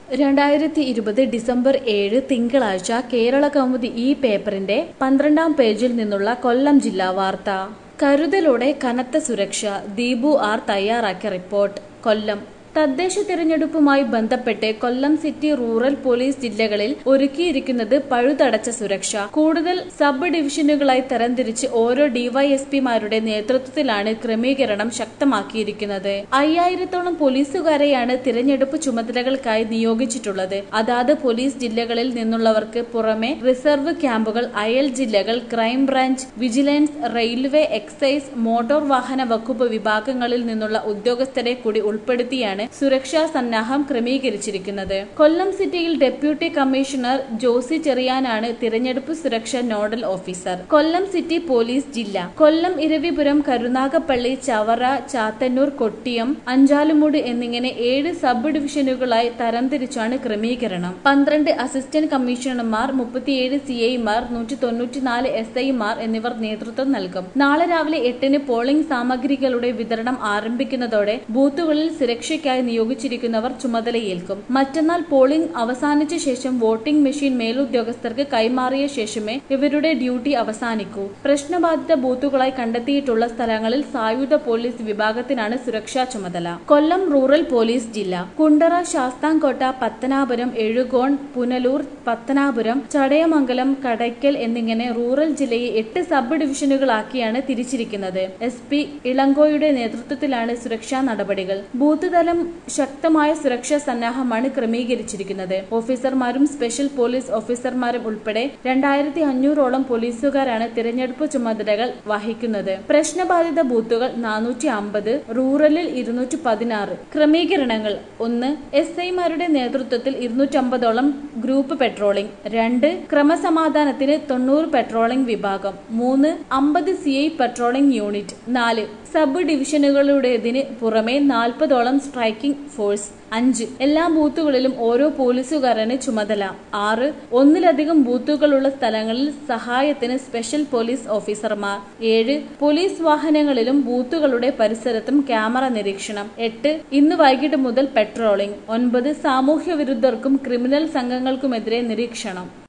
രണ്ടായിരത്തി ഇരുപത് ഡിസംബർ ഏഴ് തിങ്കളാഴ്ച കേരള കൗമുദി ഈ പേപ്പറിന്റെ പന്ത്രണ്ടാം പേജിൽ നിന്നുള്ള കൊല്ലം ജില്ലാ വാർത്ത കരുതലോടെ കനത്ത സുരക്ഷ ദീപു ആർ തയ്യാറാക്കിയ റിപ്പോർട്ട് കൊല്ലം തദ്ദേശ തിരഞ്ഞെടുപ്പുമായി ബന്ധപ്പെട്ട് കൊല്ലം സിറ്റി റൂറൽ പോലീസ് ജില്ലകളിൽ ഒരുക്കിയിരിക്കുന്നത് പഴുതടച്ച സുരക്ഷ കൂടുതൽ സബ് ഡിവിഷനുകളായി തരംതിരിച്ച് ഓരോ ഡിവൈഎസ്പിമാരുടെ നേതൃത്വത്തിലാണ് ക്രമീകരണം ശക്തമാക്കിയിരിക്കുന്നത് അയ്യായിരത്തോളം പോലീസുകാരെയാണ് തിരഞ്ഞെടുപ്പ് ചുമതലകൾക്കായി നിയോഗിച്ചിട്ടുള്ളത് അതാത് പോലീസ് ജില്ലകളിൽ നിന്നുള്ളവർക്ക് പുറമെ റിസർവ് ക്യാമ്പുകൾ അയൽ ജില്ലകൾ crime branch vigilance railway excise motor വാഹന വകുപ്പ് വിഭാഗങ്ങളിൽ നിന്നുള്ള ഉദ്യോഗസ്ഥരെ കൂടി ഉൾപ്പെടുത്തിയാണ് സുരക്ഷാ സന്നാഹം ക്രമീകരിച്ചിരിക്കുന്നത് കൊല്ലം സിറ്റിയിൽ ഡെപ്യൂട്ടി കമ്മീഷണർ ജോസി ചെറിയാനാണ് തിരഞ്ഞെടുപ്പ് സുരക്ഷ nodal officer Kollam city police ജില്ല കൊല്ലം ഇരവിപുരം കരുനാഗപ്പള്ളി ചവറ ചാത്തന്നൂർ കൊട്ടിയം അഞ്ചാലുമൂട് എന്നിങ്ങനെ ഏഴ് സബ് ഡിവിഷനുകളായി തരംതിരിച്ചാണ് ക്രമീകരണം പന്ത്രണ്ട് അസിസ്റ്റന്റ് കമ്മീഷണർമാർ മുപ്പത്തിയേഴ് സി ഐമാർ നൂറ്റി തൊണ്ണൂറ്റിനാല് എസ് ഐമാർ എന്നിവർ നേതൃത്വം നൽകും നാളെ രാവിലെ എട്ടിന് പോളിംഗ് സാമഗ്രികളുടെ വിതരണം ആരംഭിക്കുന്നതോടെ ബൂത്തുകളിൽ സുരക്ഷയ്ക്കായി നിയോഗിച്ചിരിക്കുന്നവർ ചുമതലയേൽക്കും മറ്റന്നാൾ പോളിംഗ് അവസാനിച്ച ശേഷം വോട്ടിംഗ് മെഷീൻ മേലുദ്യോഗസ്ഥർക്ക് കൈമാറിയ ശേഷമേ ഇവരുടെ ഡ്യൂട്ടി അവസാനിക്കൂ പ്രശ്നബാധിത ബൂത്തുകളായി കണ്ടെത്തിയിട്ടുള്ള സ്ഥലങ്ങളിൽ സായുധ പോലീസ് വിഭാഗത്തിനാണ് സുരക്ഷാ ചുമതല കൊല്ലം റൂറൽ പോലീസ് ജില്ല കുണ്ടറ ശാസ്താംകോട്ട പത്തനാപുരം എഴുകോൺ പുനലൂർ പത്തനാപുരം ചടയമംഗലം കടയ്ക്കൽ എന്നിങ്ങനെ റൂറൽ ജില്ലയെ എട്ട് സബ് ഡിവിഷനുകളാക്കിയാണ് തിരിച്ചിരിക്കുന്നത് എസ് പി ഇളങ്കോയുടെ നേതൃത്വത്തിലാണ് സുരക്ഷാ നടപടികൾ ബൂത്ത് തലം ശക്തമായ സുരക്ഷാ സന്നാഹമാണ് ക്രമീകരിച്ചിരിക്കുന്നത് ഓഫീസർമാരും സ്പെഷ്യൽ പോലീസ് ഓഫീസർമാരും ഉൾപ്പെടെ രണ്ടായിരത്തി അഞ്ഞൂറോളം പോലീസുകാരാണ് തിരഞ്ഞെടുപ്പ് ചുമതലകൾ വഹിക്കുന്നത് പ്രശ്നബാധിത ബൂത്തുകൾ നാനൂറ്റി അമ്പത് റൂറലിൽ ഇരുന്നൂറ്റി പതിനാറ് ക്രമീകരണങ്ങൾ ഒന്ന് എസ് ഐമാരുടെ നേതൃത്വത്തിൽ ഇരുന്നൂറ്റമ്പതോളം ഗ്രൂപ്പ് പെട്രോളിംഗ് രണ്ട് ക്രമസമാധാനത്തിന് തൊണ്ണൂറ് പെട്രോളിംഗ് വിഭാഗം മൂന്ന് അമ്പത് സി ഐ പെട്രോളിംഗ് യൂണിറ്റ് നാല് സബ് ഡിവിഷനുകളുടേതിന് പുറമെ നാൽപ്പതോളം സ്ട്രൈക്കിംഗ് ഫോഴ്സ് അഞ്ച് എല്ലാ ബൂത്തുകളിലും ഓരോ പോലീസുകാരന് ചുമതല ആറ് ഒന്നിലധികം ബൂത്തുകളുള്ള സ്ഥലങ്ങളിൽ സഹായത്തിന് സ്പെഷ്യൽ പോലീസ് ഓഫീസർമാർ ഏഴ് പോലീസ് വാഹനങ്ങളിലും ബൂത്തുകളുടെ പരിസരത്തും ക്യാമറ നിരീക്ഷണം എട്ട് ഇന്ന് വൈകിട്ട് മുതൽ പെട്രോളിംഗ് ഒൻപത് സാമൂഹ്യ വിരുദ്ധർക്കും ക്രിമിനൽ സംഘങ്ങൾക്കുമെതിരെ നിരീക്ഷണം